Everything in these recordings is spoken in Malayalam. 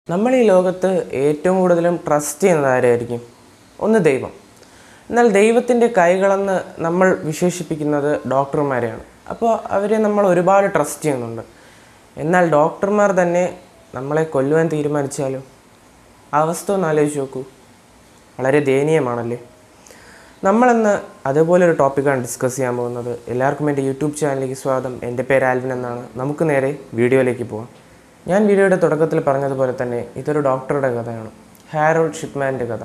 നമ്മൾ ഈ ലോകത്ത് ഏറ്റവും കൂടുതലും ട്രസ്റ്റ് ചെയ്യുന്നത് ആരായിരിക്കും ഒന്ന് ദൈവം എന്നാൽ ദൈവത്തിൻ്റെ കൈകളെന്ന് നമ്മൾ വിശേഷിപ്പിക്കുന്നത് ഡോക്ടർമാരെയാണ് അപ്പോൾ അവരെ നമ്മൾ ഒരുപാട് ട്രസ്റ്റ് ചെയ്യുന്നുണ്ട് എന്നാൽ ഡോക്ടർമാർ തന്നെ നമ്മളെ കൊല്ലുവാൻ തീരുമാനിച്ചാലും ആ അവസ്ഥ ഒന്ന് ആലോചിച്ച് നോക്കൂ വളരെ ദയനീയമാണല്ലേ നമ്മളിന്ന് അതുപോലെ ഒരു ടോപ്പിക്കാണ് ഡിസ്കസ് ചെയ്യാൻ പോകുന്നത് എല്ലാവർക്കും എൻ്റെ യൂട്യൂബ് ചാനലിലേക്ക് സ്വാഗതം എൻ്റെ പേര് ആൽവിൻ എന്നാണ് നമുക്ക് നേരെ വീഡിയോയിലേക്ക് പോകാം ഞാൻ വീഡിയോയുടെ തുടക്കത്തിൽ പറഞ്ഞതുപോലെ തന്നെ ഇതൊരു ഡോക്ടറുടെ കഥയാണ് ഹാരോൾഡ് ഷിപ്മാൻ്റെ കഥ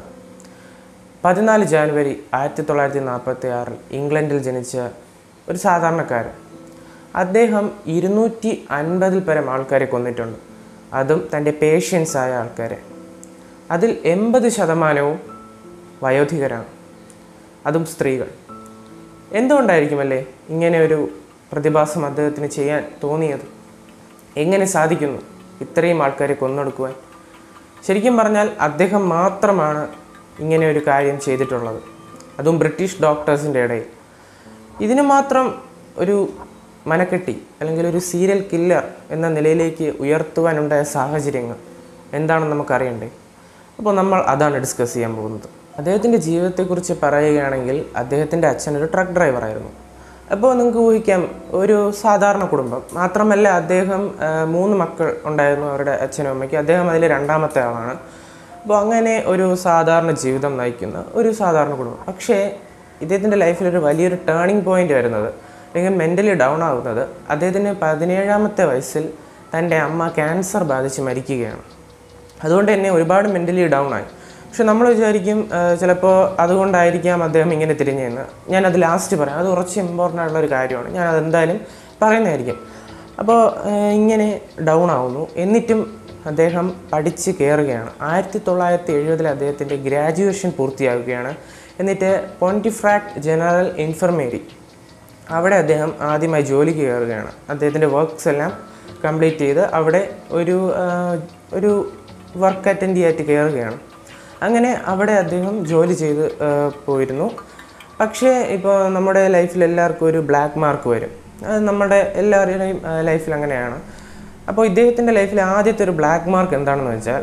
പതിനാല് ജാനുവരി ആയിരത്തി തൊള്ളായിരത്തി നാൽപ്പത്തി ആറിൽ ഇംഗ്ലണ്ടിൽ ജനിച്ച ഒരു സാധാരണക്കാരൻ അദ്ദേഹം ഇരുന്നൂറ്റി അൻപതിൽ പരം ആൾക്കാരെ കൊന്നിട്ടുണ്ട് അതും തൻ്റെ പേഷ്യൻസ് ആയ ആൾക്കാരെ അതിൽ എൺപത് ശതമാനവും വയോധികരാണ് അതും സ്ത്രീകൾ എന്തുകൊണ്ടായിരിക്കുമല്ലേ ഇങ്ങനെ ഒരു പ്രതിഭാസം അദ്ദേഹത്തിന് ചെയ്യാൻ തോന്നിയത് എങ്ങനെ സാധിക്കുന്നു ഇത്രയും ആൾക്കാരെ കൊന്നൊടുക്കുവാൻ ശരിക്കും പറഞ്ഞാൽ അദ്ദേഹം മാത്രമാണ് ഇങ്ങനെ ഒരു കാര്യം ചെയ്തിട്ടുള്ളത് അതും ബ്രിട്ടീഷ് ഡോക്ടേഴ്സിൻ്റെ ഇടയിൽ ഇതിന് മാത്രം ഒരു മനക്കെട്ടി അല്ലെങ്കിൽ ഒരു സീരിയൽ കില്ലർ എന്ന നിലയിലേക്ക് ഉയർത്തുവാനുണ്ടായ സാഹചര്യങ്ങൾ എന്താണെന്ന് നമുക്കറിയണ്ടേ അപ്പോൾ നമ്മൾ അതാണ് ഡിസ്കസ് ചെയ്യാൻ പോകുന്നത് അദ്ദേഹത്തിൻ്റെ ജീവിതത്തെക്കുറിച്ച് പറയുകയാണെങ്കിൽ അദ്ദേഹത്തിൻ്റെ അച്ഛൻ ഒരു ട്രക്ക് ഡ്രൈവറായിരുന്നു അപ്പോൾ നിങ്ങൾക്ക് ഊഹിക്കാം ഒരു സാധാരണ കുടുംബം മാത്രമല്ല അദ്ദേഹം ആ, മൂന്ന് മക്കൾ ഉണ്ടായിരുന്നു അവരുടെ അച്ഛനും അമ്മയ്ക്കും അദ്ദേഹം അതിൽ രണ്ടാമത്തെ ആളാണ് അപ്പോൾ അങ്ങനെ ഒരു സാധാരണ ജീവിതം നയിക്കുന്ന ഒരു സാധാരണ കുടുംബം പക്ഷേ ഇദ്ദേഹത്തിൻ്റെ ലൈഫിൽ ഒരു വലിയൊരു ടേണിംഗ് പോയിന്റ് വരുന്നത് അല്ലെങ്കിൽ മെൻ്റലി ഡൗൺ ആവുന്നത് അദ്ദേഹത്തിന് പതിനേഴാമത്തെ വയസ്സിൽ തൻ്റെ അമ്മ ക്യാൻസർ ബാധിച്ച് മരിക്കുകയാണ് അതുകൊണ്ട് തന്നെ ഒരുപാട് മെൻ്റലി ഡൗൺ ആയി പക്ഷെ നമ്മൾ വിചാരിക്കും ചിലപ്പോൾ അതുകൊണ്ടായിരിക്കാം അദ്ദേഹം ഇങ്ങനെ തിരിഞ്ഞതെന്ന് ഞാനത് ലാസ്റ്റ് പറയാം അത് കുറച്ച് ഇമ്പോർട്ടൻ്റ് ആയിട്ടുള്ള ഒരു കാര്യമാണ് ഞാൻ അതെന്തായാലും പറയുന്നതായിരിക്കും അപ്പോൾ ഇങ്ങനെ ഡൗൺ ആവുന്നു എന്നിട്ടും അദ്ദേഹം പഠിച്ച് കയറുകയാണ് ആയിരത്തി തൊള്ളായിരത്തി എഴുപതിൽ അദ്ദേഹത്തിൻ്റെ ഗ്രാജുവേഷൻ പൂർത്തിയാക്കുകയാണ് എന്നിട്ട് പോണ്ടിഫ്രാക്ട് ജനറൽ ഇൻഫർമേരി അവിടെ അദ്ദേഹം ആദ്യമായി ജോലിക്ക് കയറുകയാണ് അദ്ദേഹത്തിൻ്റെ വർക്ക്സ് എല്ലാം കംപ്ലീറ്റ് ചെയ്ത് അവിടെ ഒരു ആ, ഒരു വർക്ക് അറ്റൻഡ് ചെയ്യായിട്ട് കയറുകയാണ് അങ്ങനെ അവിടെ അദ്ദേഹം ജോലി ചെയ്ത് ആ, പോയിരുന്നു പക്ഷേ ഇപ്പോൾ നമ്മുടെ ലൈഫിൽ എല്ലാവർക്കും ഒരു ബ്ലാക്ക് മാർക്ക് വരും അത് നമ്മുടെ എല്ലാവരുടെയും ലൈഫിൽ അങ്ങനെയാണ് അപ്പോൾ ഇദ്ദേഹത്തിൻ്റെ ലൈഫിൽ ആദ്യത്തെ ഒരു ബ്ലാക്ക് മാർക്ക് എന്താണെന്ന് വെച്ചാൽ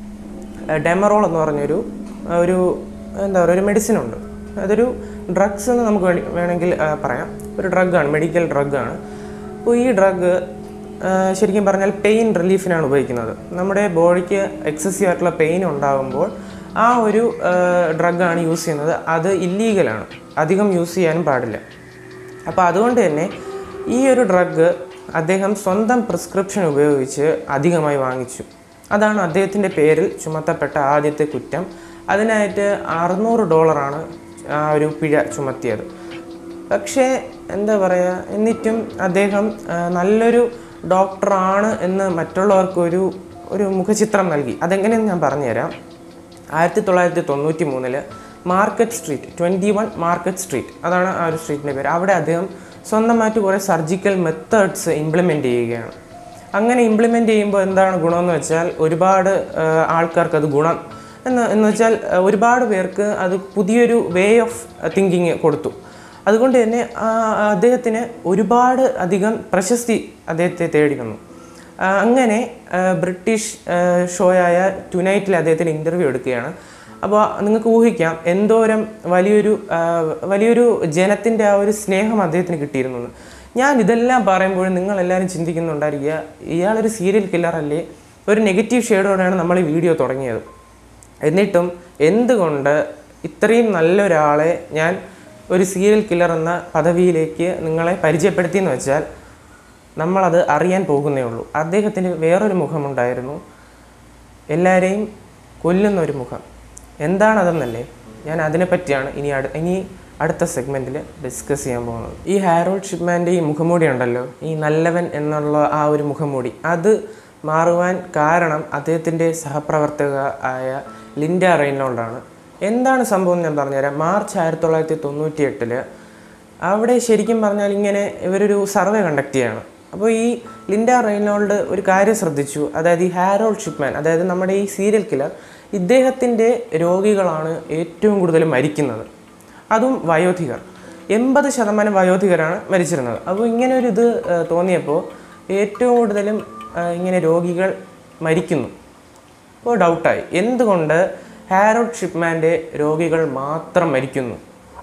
ഡെമറോൾ എന്ന് പറഞ്ഞൊരു ആ, ഒരു എന്താ പറയുക ഒരു മെഡിസിൻ ഉണ്ട് അതൊരു ഡ്രഗ്സ് എന്ന് നമുക്ക് വേണി- വേണമെങ്കിൽ ആ, പറയാം ഒരു ഡ്രഗാണ് മെഡിക്കൽ ഡ്രഗാണ് അപ്പോൾ ഈ ഡ്രഗ് ശരിക്കും പറഞ്ഞാൽ പെയിൻ റിലീഫിനാണ് ഉപയോഗിക്കുന്നത് നമ്മുടെ ബോഡിക്ക് എക്സസീവ് ആയിട്ടുള്ള പെയിൻ ഉണ്ടാകുമ്പോൾ ആ ഒരു ഡ്രഗാണ് യൂസ് ചെയ്യുന്നത് അത് ഇല്ലീഗലാണ് അധികം യൂസ് ചെയ്യാനും പാടില്ല അപ്പോൾ അതുകൊണ്ട് തന്നെ ഈ ഒരു ഡ്രഗ് അദ്ദേഹം സ്വന്തം പ്രിസ്ക്രിപ്ഷൻ ഉപയോഗിച്ച് അധികമായി വാങ്ങിച്ചു അതാണ് അദ്ദേഹത്തിൻ്റെ പേരിൽ ചുമത്തപ്പെട്ട ആദ്യത്തെ കുറ്റം അതിനായിട്ട് അറുന്നൂറ് ഡോളറാണ് ആ ഒരു പിഴ ചുമത്തിയത് പക്ഷേ എന്താ പറയുക എന്നിട്ടും അദ്ദേഹം ആ, നല്ലൊരു ഡോക്ടറാണ് എന്ന് മറ്റുള്ളവർക്ക് ഒരു ഒരു മുഖചിത്രം നൽകി അതെങ്ങനെയെന്ന് ഞാൻ പറഞ്ഞുതരാം ആയിരത്തി തൊള്ളായിരത്തി തൊണ്ണൂറ്റി മൂന്നില് market street twenty one market street അതാണ് ആ ഒരു സ്ട്രീറ്റിൻ്റെ പേര് അവിടെ അദ്ദേഹം സ്വന്തമായിട്ട് കുറേ സർജിക്കൽ മെത്തേഡ്സ് ഇംപ്ലിമെൻ്റ് ചെയ്യുകയാണ് അങ്ങനെ ഇംപ്ലിമെൻ്റ് ചെയ്യുമ്പോൾ എന്താണ് ഗുണമെന്ന് വെച്ചാൽ ഒരുപാട് ആ, ആൾക്കാർക്ക് അത് ഗുണം എന്ന് എന്ന് വെച്ചാൽ ആ, ഒരുപാട് പേർക്ക് അത് പുതിയൊരു വേ ഓഫ് തിങ്കിങ് കൊടുത്തു അതുകൊണ്ട് തന്നെ ആ, അദ്ദേഹത്തിന് ഒരുപാട് അധികം പ്രശസ്തി അദ്ദേഹത്തെ തേടി വന്നു ആ, അങ്ങനെ ആ, ബ്രിട്ടീഷ് ആ, ഷോയായ ടുനൈറ്റിൽ അദ്ദേഹത്തിന് ഇൻ്റർവ്യൂ എടുക്കുകയാണ് അപ്പോൾ നിങ്ങൾക്ക് ഊഹിക്കാം എന്തോരം വലിയൊരു ആ, വലിയൊരു ജനത്തിൻ്റെ ആ ഒരു സ്നേഹം അദ്ദേഹത്തിന് കിട്ടിയിരുന്നു എന്ന്. ഞാൻ ഇതെല്ലാം പറയുമ്പോഴും നിങ്ങളെല്ലാവരും ചിന്തിക്കുന്നുണ്ടായിരിക്കുക ഇയാളൊരു സീരിയൽ കില്ലറല്ലേ ഒരു നെഗറ്റീവ് ഷെയ്ഡോടെയാണ് നമ്മൾ ഈ വീഡിയോ തുടങ്ങിയത് എന്നിട്ടും എന്തുകൊണ്ട് ഇത്രയും നല്ലൊരാളെ ഞാൻ ഒരു സീരിയൽ കില്ലർ എന്ന പദവിയിലേക്ക് നിങ്ങളെ പരിചയപ്പെടുത്തിയെന്ന് വെച്ചാൽ നമ്മളത് അറിയാൻ പോകുന്നേ ഉള്ളൂ അദ്ദേഹത്തിന് വേറൊരു മുഖമുണ്ടായിരുന്നു എല്ലാവരെയും കൊല്ലുന്ന ഒരു മുഖം എന്താണതെന്നല്ലേ ഞാൻ അതിനെപ്പറ്റിയാണ് ഇനി അടു ഇനി അടുത്ത സെഗ്മെൻറ്റിൽ ഡിസ്കസ് ചെയ്യാൻ പോകുന്നത് ഈ ഹാരോൾഡ് ഷിപ്മാൻ്റെ ഈ മുഖംമൂടി ഉണ്ടല്ലോ ഈ നല്ലവൻ എന്നുള്ള ആ ഒരു മുഖംമൂടി അത് മാറുവാൻ കാരണം അദ്ദേഹത്തിൻ്റെ സഹപ്രവർത്തക ആയ ലിൻഡ റെയിനോൾഡാണ് എന്താണ് സംഭവം എന്ന് ഞാൻ പറഞ്ഞുതരാം മാർച്ച് ആയിരത്തി തൊള്ളായിരത്തി തൊണ്ണൂറ്റി എട്ടില് അവിടെ ശരിക്കും പറഞ്ഞാൽ ഇങ്ങനെ ഇവരൊരു സർവേ കണ്ടക്ട് ചെയ്യാണ് അപ്പോൾ ഈ ലിൻഡ റെയ്നോൾഡ് ഒരു കാര്യം ശ്രദ്ധിച്ചു അതായത് ഈ ഹാരോൾഡ് ഷിപ്മാൻ അതായത് നമ്മുടെ ഈ സീരിയൽ കില്ലർ ഇദ്ദേഹത്തിൻ്റെ രോഗികളാണ് ഏറ്റവും കൂടുതൽ മരിക്കുന്നത് അതും വയോധികർ എൺപത് ശതമാനം വയോധികരാണ് മരിച്ചിരുന്നത് അപ്പോൾ ഇങ്ങനെ ഒരു ഇത് ഏഹ്, തോന്നിയപ്പോൾ ഏറ്റവും കൂടുതലും ഏഹ്, ഇങ്ങനെ രോഗികൾ മരിക്കുന്നു അപ്പോൾ ഡൗട്ടായി എന്തുകൊണ്ട് ഹാരോഡ് ഷിപ്മാൻ്റെ രോഗികൾ മാത്രം മരിക്കുന്നു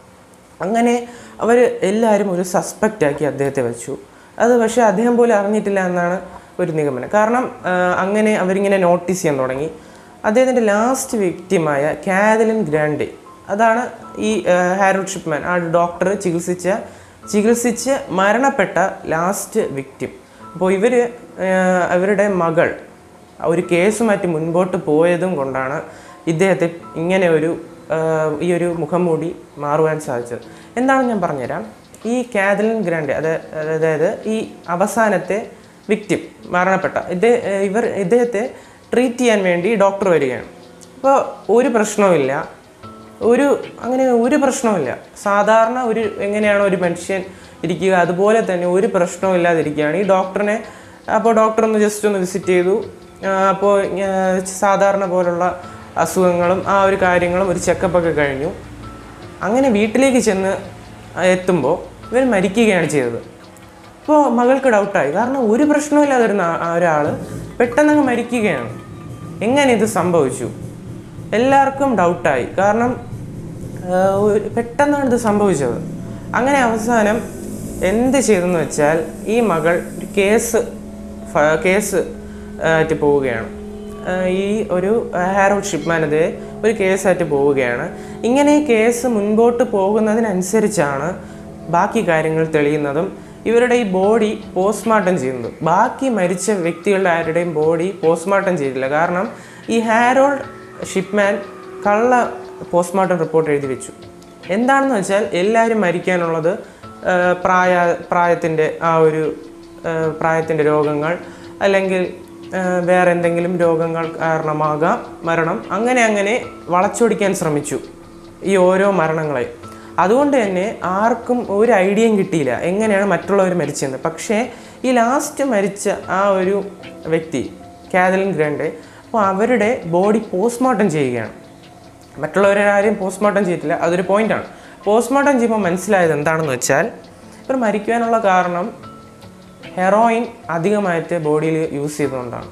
അങ്ങനെ അവർ എല്ലാവരും ഒരു സസ്പെക്റ്റ് ആക്കി അദ്ദേഹത്തെ വെച്ചു അത് പക്ഷേ അദ്ദേഹം പോലും അറിഞ്ഞിട്ടില്ല എന്നാണ് ഒരു നിഗമനം കാരണം ആ, അങ്ങനെ അവരിങ്ങനെ നോട്ടീസ് ചെയ്യാൻ തുടങ്ങി അദ്ദേഹത്തിൻ്റെ ലാസ്റ്റ് വ്യക്തിമായ കാതലിൻ ഗ്രാൻഡെ അതാണ് ഈ ആ, ഹാരോഡ് ഷിപ്മാൻ ആ ഡോക്ടർ ചികിത്സിച്ച ചികിത്സിച്ച് മരണപ്പെട്ട ലാസ്റ്റ് വിക്റ്റിം അപ്പോൾ ഇവർ അവരുടെ മകൾ ഒരു കേസുമാറ്റി മുൻപോട്ട് പോയതും കൊണ്ടാണ് ഇദ്ദേഹത്തെ ഇങ്ങനെ ഒരു ആ, ഈ ഒരു മുഖംമൂടി മാറുവാൻ സാധിച്ചത് എന്താണെന്ന് ഞാൻ പറഞ്ഞുതരാം ഈ കാതലിൻ ഗ്രാൻഡ് അത് അതായത് ഈ അവസാനത്തെ വിക്റ്റിം മരണപ്പെട്ട ഇദ്ദേഹ ഇവർ ഇദ്ദേഹത്തെ ട്രീറ്റ് ചെയ്യാൻ വേണ്ടി ഡോക്ടർ വരികയാണ് അപ്പോൾ ഒരു പ്രശ്നവുമില്ല ഒരു അങ്ങനെ ഒരു പ്രശ്നവുമില്ല സാധാരണ ഒരു എങ്ങനെയാണോ ഒരു മനുഷ്യൻ ഇരിക്കുക അതുപോലെ തന്നെ ഒരു പ്രശ്നവും ഇല്ലാതിരിക്കുകയാണ് ഈ ഡോക്ടറിനെ അപ്പോൾ ഡോക്ടർ ഒന്ന് ജസ്റ്റ് ഒന്ന് വിസിറ്റ് ചെയ്തു അപ്പോൾ സാധാരണ പോലുള്ള അസുഖങ്ങളും ആ ഒരു കാര്യങ്ങളും ഒരു ചെക്കപ്പൊക്കെ കഴിഞ്ഞു അങ്ങനെ വീട്ടിലേക്ക് ചെന്ന് എത്തുമ്പോൾ ഇവർ മരിക്കുകയാണ് ചെയ്തത് അപ്പോൾ മകൾക്ക് ഡൗട്ടായി കാരണം ഒരു പ്രശ്നമില്ലാതിരുന്ന ഒരാൾ പെട്ടെന്നങ്ങ് മരിക്കുകയാണ് എങ്ങനെ ഇത് സംഭവിച്ചു എല്ലാവർക്കും ഡൗട്ടായി കാരണം ആ, ഒരു- പെട്ടെന്നാണ് ഇത് സംഭവിച്ചത് അങ്ങനെ അവസാനം എന്ത് ചെയ്തെന്ന് വെച്ചാൽ ഈ മകൾ ഒരു കേസ് ഫ- കേസ് ആയിട്ട് പോവുകയാണ് ആ, ഈ ഒരു ഹാരോഡ് ഷിപ്മാനെതിരെ ഒരു കേസായിട്ട് പോവുകയാണ് ഇങ്ങനെ ഈ കേസ് മുൻപോട്ട് പോകുന്നതിനനുസരിച്ചാണ് ബാക്കി കാര്യങ്ങൾ തെളിയുന്നതും ഇവരുടെ ഈ ബോഡി പോസ്റ്റ്മോർട്ടം ചെയ്യുന്നത് ബാക്കി മരിച്ച വ്യക്തികളുടെ ആരുടെയും ബോഡി പോസ്റ്റ്മോർട്ടം ചെയ്തില്ല കാരണം ഈ ഹാരോൾഡ് ഷിപ്മാൻ കള്ള പോസ്റ്റ്മോർട്ടം റിപ്പോർട്ട് എഴുതി വെച്ചു എന്താണെന്ന് വെച്ചാൽ എല്ലാവരും മരിക്കാനുള്ളത് ആ, പ്രായ പ്രായത്തിൻ്റെ ആ ഒരു പ്രായത്തിൻ്റെ രോഗങ്ങൾ അല്ലെങ്കിൽ ആ, വേറെ എന്തെങ്കിലും രോഗങ്ങൾ കാരണമാകാം മരണം അങ്ങനെ അങ്ങനെ വളച്ചൊടിക്കാൻ ശ്രമിച്ചു ഈ ഓരോ മരണങ്ങളെ അതുകൊണ്ട് തന്നെ ആർക്കും ഒരു ഐഡിയയും കിട്ടിയില്ല എങ്ങനെയാണ് മറ്റുള്ളവർ മരിച്ചതെന്ന് പക്ഷേ ഈ ലാസ്റ്റ് മരിച്ച ആ ഒരു വ്യക്തി കാതലിൻ ഗ്രande അപ്പോൾ അവരുടെ ബോഡി പോസ്റ്റ്മോർട്ടം ചെയ്യുകയാണ് മറ്റുള്ളവരെ ആരെയും പോസ്റ്റ്മോർട്ടം ചെയ്തിട്ടില്ല അതൊരു പോയിന്റാണ് പോസ്റ്റ്മോർട്ടം ചെയ്യുമ്പോൾ മനസ്സിലായത് എന്താണെന്ന് വെച്ചാൽ ഇവർ മരിക്കാനുള്ള കാരണം ഹെറോയിൻ അധികമായിട്ട് ബോഡിയിൽ യൂസ് ചെയ്തുകൊണ്ടാണ്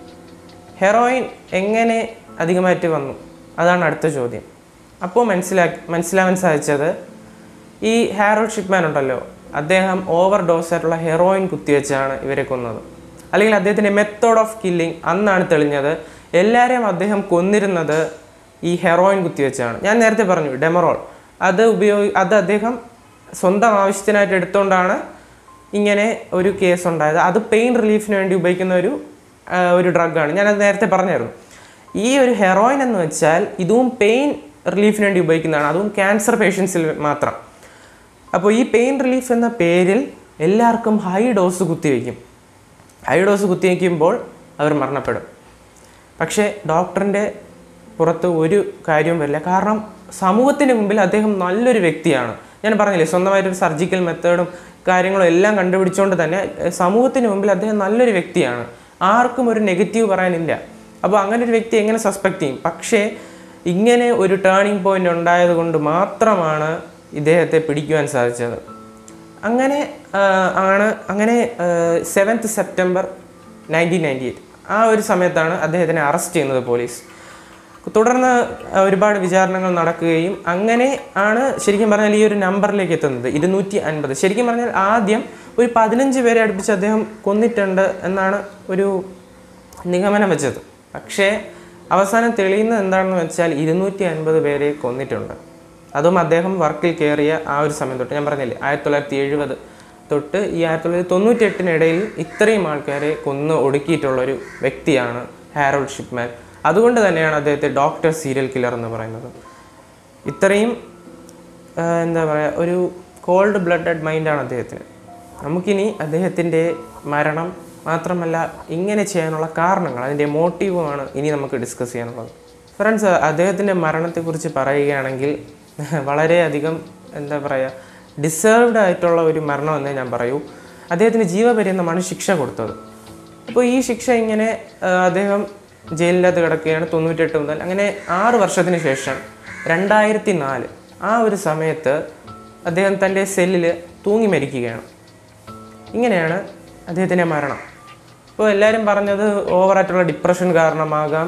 ഹെറോയിൻ എങ്ങനെ അധികമായിട്ട് വന്നു അതാണ് അടുത്ത ചോദ്യം അപ്പോൾ മനസ്സിലാക്കി മനസ്സിലാവാൻ സാധിച്ചത് ഈ ഹാരോൾഡ് ഷിപ്മാൻ ഉണ്ടല്ലോ അദ്ദേഹം ഓവർ ഡോസ് ആയിട്ടുള്ള ഹെറോയിൻ കുത്തിവെച്ചാണ് ഇവരെ കൊന്നത് അല്ലെങ്കിൽ അദ്ദേഹത്തിൻ്റെ മെത്തേഡ് ഓഫ് കില്ലിംഗ് അന്നാണ് തെളിഞ്ഞത് എല്ലാവരെയും അദ്ദേഹം കൊന്നിരുന്നത് ഈ ഹെറോയിൻ കുത്തിവെച്ചാണ് ഞാൻ നേരത്തെ പറഞ്ഞു ഡെമറോൾ അത് ഉപയോഗി അത് അദ്ദേഹം സ്വന്തം ആവശ്യത്തിനായിട്ട് എടുത്തുകൊണ്ടാണ് ഇങ്ങനെ ഒരു കേസ് ഉണ്ടായത് അത് പെയിൻ റിലീഫിന് വേണ്ടി ഉപയോഗിക്കുന്ന ഒരു ആ, ഒരു ഡ്രഗാണ് ഞാനത് നേരത്തെ പറഞ്ഞായിരുന്നു ഈ ഒരു ഹെറോയിൻ എന്ന് വെച്ചാൽ ഇതും പെയിൻ റിലീഫിന് വേണ്ടി ഉപയോഗിക്കുന്നതാണ് അതും ക്യാൻസർ പേഷ്യൻസിൽ മാത്രം അപ്പോൾ ഈ പെയിൻ റിലീഫ് എന്ന പേരിൽ എല്ലാവർക്കും ഹൈ ഡോസ് കുത്തിവെക്കും ഹൈ ഡോസ് കുത്തിവെക്കുമ്പോൾ അവർ മരണപ്പെടും പക്ഷേ ഡോക്ടറിൻ്റെ പുറത്ത് ഒരു കാര്യവും വരില്ല കാരണം സമൂഹത്തിന് മുമ്പിൽ അദ്ദേഹം നല്ലൊരു വ്യക്തിയാണ് ഞാൻ പറഞ്ഞില്ലേ സ്വന്തമായിട്ടൊരു സർജിക്കൽ മെത്തേഡും കാര്യങ്ങളും എല്ലാം കണ്ടുപിടിച്ചുകൊണ്ട് തന്നെ എഹ്, സമൂഹത്തിന് മുമ്പിൽ അദ്ദേഹം നല്ലൊരു വ്യക്തിയാണ് ആർക്കും ഒരു നെഗറ്റീവ് പറയാനില്ല അപ്പോൾ അങ്ങനെ ഒരു വ്യക്തി എങ്ങനെ സസ്പെക്ട് ചെയ്യും പക്ഷേ ഇങ്ങനെ ഒരു ടേണിംഗ് പോയിന്റ് ഉണ്ടായത് കൊണ്ട് മാത്രമാണ് ഇദ്ദേഹത്തെ പിടിക്കുവാൻ സാധിച്ചത് അങ്ങനെ ആ, ആണ് അങ്ങനെ seventh September nineteen ninety eight ആ ഒരു സമയത്താണ് അദ്ദേഹത്തിനെ അറസ്റ്റ് ചെയ്യുന്നത് പോലീസ് തുടർന്ന് ആ, ഒരുപാട് വിചാരണകൾ നടക്കുകയും അങ്ങനെ ആണ് ശരിക്കും പറഞ്ഞാൽ ഈ ഒരു നമ്പറിലേക്ക് എത്തുന്നത് ഇരുന്നൂറ്റി അൻപത് ശരിക്കും പറഞ്ഞാൽ ആദ്യം ഒരു പതിനഞ്ച് പേരെ അടുപ്പിച്ച് അദ്ദേഹം കൊന്നിട്ടുണ്ട് എന്നാണ് ഒരു നിഗമനം വെച്ചത് പക്ഷേ അവസാനം തെളിയുന്നത് എന്താണെന്ന് വെച്ചാൽ ഇരുന്നൂറ്റി അൻപത് പേരെ കൊന്നിട്ടുണ്ട് അതും അദ്ദേഹം വർക്കിൽ കയറിയ ആ ഒരു സമയം തൊട്ട് ഞാൻ പറഞ്ഞില്ലേ ആയിരത്തി തൊള്ളായിരത്തി എഴുപത് തൊട്ട് ഈ ആയിരത്തി തൊള്ളായിരത്തി തൊണ്ണൂറ്റി എട്ടിനിടയിൽ ഇത്രയും ആൾക്കാരെ കൊന്ന് ഒടുക്കിയിട്ടുള്ളൊരു വ്യക്തിയാണ് ഹാരോൾഡ് ഷിപ്മാൻ അതുകൊണ്ട് തന്നെയാണ് അദ്ദേഹത്തെ ഡോക്ടർ സീരിയൽ കില്ലർ എന്ന് പറയുന്നത് ഇത്രയും ആ, എന്താ പറയുക ഒരു കോൾഡ് ബ്ലഡഡ് മൈൻഡാണ് അദ്ദേഹത്തിന് നമുക്കിനി അദ്ദേഹത്തിൻ്റെ മരണം മാത്രമല്ല ഇങ്ങനെ ചെയ്യാനുള്ള കാരണങ്ങൾ അതിൻ്റെ മോട്ടീവുമാണ് ഇനി നമുക്ക് ഡിസ്കസ് ചെയ്യാനുള്ളത് ഫ്രണ്ട്സ് അദ്ദേഹത്തിൻ്റെ മരണത്തെക്കുറിച്ച് പറയുകയാണെങ്കിൽ വളരെയധികം എന്താ പറയുക ഡിസേർവ്ഡ് ആയിട്ടുള്ള ഒരു മരണം എന്നേ ഞാൻ പറയൂ അദ്ദേഹത്തിന് ജീവപര്യന്തമാണ് ശിക്ഷ കൊടുത്തത് അപ്പോൾ ഈ ശിക്ഷ ഇങ്ങനെ ആ, അദ്ദേഹം ജയിലിനകത്ത് കിടക്കുകയാണ് തൊണ്ണൂറ്റെട്ട് മുതൽ അങ്ങനെ ആറ് വർഷത്തിന് ശേഷം രണ്ടായിരത്തി നാല് ആ ഒരു സമയത്ത് അദ്ദേഹം തൻ്റെ സെല്ലിൽ തൂങ്ങി മരിക്കുകയാണ് ഇങ്ങനെയാണ് അദ്ദേഹത്തിൻ്റെ മരണം അപ്പോൾ എല്ലാവരും പറഞ്ഞത് ഓവറായിട്ടുള്ള ഡിപ്രഷൻ കാരണമാകാം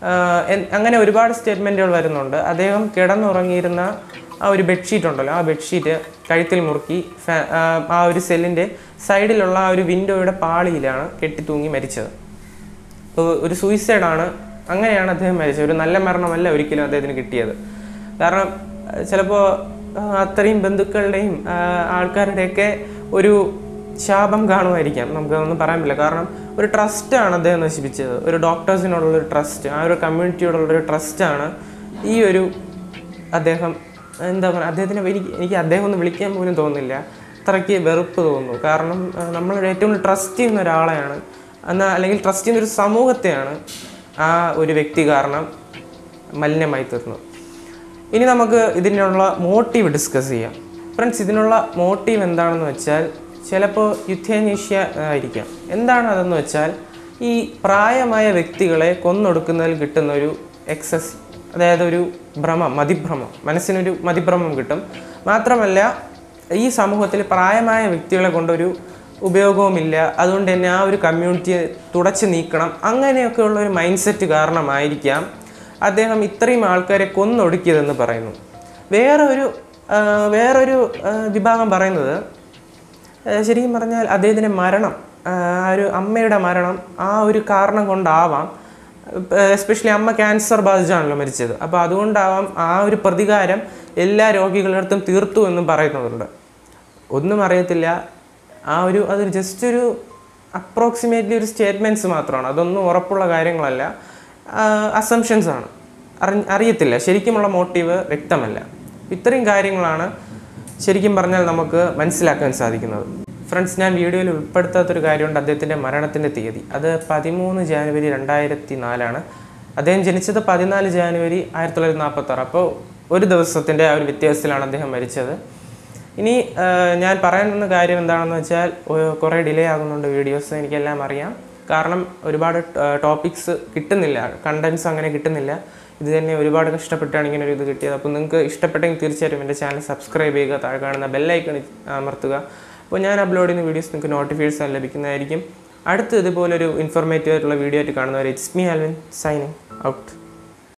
ആഹ് എൻ- അങ്ങനെ ഒരുപാട് സ്റ്റേറ്റ്മെൻറ്റുകൾ വരുന്നുണ്ട് അദ്ദേഹം കിടന്നുറങ്ങിയിരുന്ന ആ ഒരു ബെഡ്ഷീറ്റ് ഉണ്ടല്ലോ ആ ബെഡ്ഷീറ്റ് കഴുത്തിൽ മുറുക്കി ഫാ- ആഹ് ആ ഒരു സെല്ലിൻ്റെ സൈഡിലുള്ള ആ ഒരു വിൻഡോയുടെ പാളിയിലാണ് കെട്ടിത്തൂങ്ങി മരിച്ചത് അപ്പോൾ ഒരു സൂയിസൈഡാണ് അങ്ങനെയാണ് അദ്ദേഹം മരിച്ചത് ഒരു നല്ല മരണമല്ല ഒരിക്കലും അദ്ദേഹത്തിന് കിട്ടിയത് കാരണം ചിലപ്പോൾ അത്രയും ബന്ധുക്കളുടെയും ആ, ആൾക്കാരുടെയൊക്കെ ഒരു ശാപം കാണുമായിരിക്കാം നമുക്കതൊന്നും പറയാൻ പറ്റില്ല കാരണം ഒരു ട്രസ്റ്റാണ് അദ്ദേഹം നശിപ്പിച്ചത് ഒരു ഡോക്ടേഴ്സിനോടുള്ള ഒരു ട്രസ്റ്റ് ആ ഒരു കമ്മ്യൂണിറ്റിയോടുള്ള ഒരു ട്രസ്റ്റാണ് ഈ ഒരു അദ്ദേഹം എന്താ പറയുക അദ്ദേഹത്തിനെ എനിക്ക് എനിക്ക് അദ്ദേഹം ഒന്ന് വിളിക്കാൻ പോലും തോന്നുന്നില്ല അത്രയ്ക്ക് വെറുപ്പ് തോന്നുന്നു കാരണം ആ, നമ്മൾ ഏറ്റവും കൂടുതൽ ട്രസ്റ്റ് ചെയ്യുന്ന ഒരാളെയാണ് എന്നാൽ അല്ലെങ്കിൽ ട്രസ്റ്റ് ചെയ്യുന്ന ഒരു സമൂഹത്തെയാണ് ആ ഒരു വ്യക്തി കാരണം മലിനമായി തീർന്നത് ഇനി നമുക്ക് ഇതിനുള്ള മോട്ടീവ് ഡിസ്കസ് ചെയ്യാം ഫ്രണ്ട്സ് ഇതിനുള്ള മോട്ടീവ് എന്താണെന്ന് വെച്ചാൽ ചിലപ്പോൾ യുദ്ധേനീഷ്യ ആയിരിക്കാം എന്താണ് അതെന്ന് വെച്ചാൽ ഈ പ്രായമായ വ്യക്തികളെ കൊന്നൊടുക്കുന്നതിൽ കിട്ടുന്ന ഒരു എക്സസ് അതായത് ഒരു ഭ്രമം മതിഭ്രമം മനസ്സിനൊരു മതിഭ്രമം കിട്ടും മാത്രമല്ല ഈ സമൂഹത്തിൽ പ്രായമായ വ്യക്തികളെ കൊണ്ടൊരു ഉപയോഗവുമില്ല അതുകൊണ്ട് തന്നെ ആ ഒരു കമ്മ്യൂണിറ്റിയെ തുടച്ചു നീക്കണം അങ്ങനെയൊക്കെയുള്ള ഒരു മൈൻഡ് സെറ്റ് കാരണമായിരിക്കാം അദ്ദേഹം ഇത്രയും ആൾക്കാരെ കൊന്നൊടുക്കിയതെന്ന് പറയുന്നു വേറെ ഒരു ആ, വേറൊരു ആ, വിഭാഗം പറയുന്നത് ആ, ശരിക്കും പറഞ്ഞാൽ അദ്ദേഹത്തിൻ്റെ മരണം ആ ആ ഒരു അമ്മയുടെ മരണം ആ ഒരു കാരണം കൊണ്ടാവാം എസ്പെഷ്യലി അമ്മ ക്യാൻസർ ബാധിച്ചാണല്ലോ മരിച്ചത് അപ്പോൾ അതുകൊണ്ടാവാം ആ ഒരു പ്രതികാരം എല്ലാ രോഗികളുടെ അടുത്തും തീർത്തു എന്നും പറയുന്നതുണ്ട് ഒന്നും അറിയത്തില്ല ആ ഒരു അത് ജസ്റ്റ് ഒരു അപ്രോക്സിമേറ്റ്ലി ഒരു സ്റ്റേറ്റ്മെൻറ്റ്സ് മാത്രമാണ് അതൊന്നും ഉറപ്പുള്ള കാര്യങ്ങളല്ല അസംഷൻസ് ആണ് അറി അറിയത്തില്ല ശരിക്കുമുള്ള മോട്ടീവ് വ്യക്തമല്ല ഇത്രയും കാര്യങ്ങളാണ് ശരിക്കും പറഞ്ഞാൽ നമുക്ക് മനസ്സിലാക്കാൻ സാധിക്കുന്നത് ഫ്രണ്ട്സ് ഞാൻ വീഡിയോയിൽ ഉൾപ്പെടുത്താത്തൊരു കാര്യമുണ്ട് അദ്ദേഹത്തിൻ്റെ മരണത്തിൻ്റെ തീയതി അത് പതിമൂന്ന് ജാനുവരി രണ്ടായിരത്തി നാലാണ് അദ്ദേഹം ജനിച്ചത് പതിനാല് ജാനുവരി ആയിരത്തി തൊള്ളായിരത്തി നാൽപ്പത്താറ് അപ്പോൾ ഒരു ദിവസത്തിൻ്റെ ആ ഒരു വ്യത്യാസത്തിലാണ് അദ്ദേഹം മരിച്ചത് ഇനി ആ, ഞാൻ പറയാൻ വന്ന കാര്യം എന്താണെന്ന് വെച്ചാൽ ഒ- കുറേ ഡിലേ ആകുന്നുണ്ട് വീഡിയോസ് എനിക്കെല്ലാം അറിയാം കാരണം ഒരുപാട് ടോപ്പിക്സ് കിട്ടുന്നില്ല കണ്ടൻസ് അങ്ങനെ കിട്ടുന്നില്ല ഇത് തന്നെ ഒരുപാട് കഷ്ടപ്പെട്ടാണ് ഇങ്ങനെ ഒരു ഇത് കിട്ടിയത് അപ്പോൾ നിങ്ങൾക്ക് ഇഷ്ടപ്പെട്ടെങ്കിൽ തീർച്ചയായിട്ടും എൻ്റെ ചാനൽ സബ്സ്ക്രൈബ് ചെയ്യുക താഴെ കാണുന്ന ബെല്ലൈക്കൺ അമർത്തുക അപ്പോൾ ഞാൻ അപ്ലോഡ് ചെയ്യുന്ന വീഡിയോസ് നിങ്ങൾക്ക് നോട്ടിഫിക്കേഷൻ ലഭിക്കുന്നതായിരിക്കും അടുത്ത് ഇതുപോലൊരു ഇൻഫോർമേറ്റീവ് ആയിട്ടുള്ള വീഡിയോ ആയിട്ട് കാണുന്നവരെ it's me Alvin signing out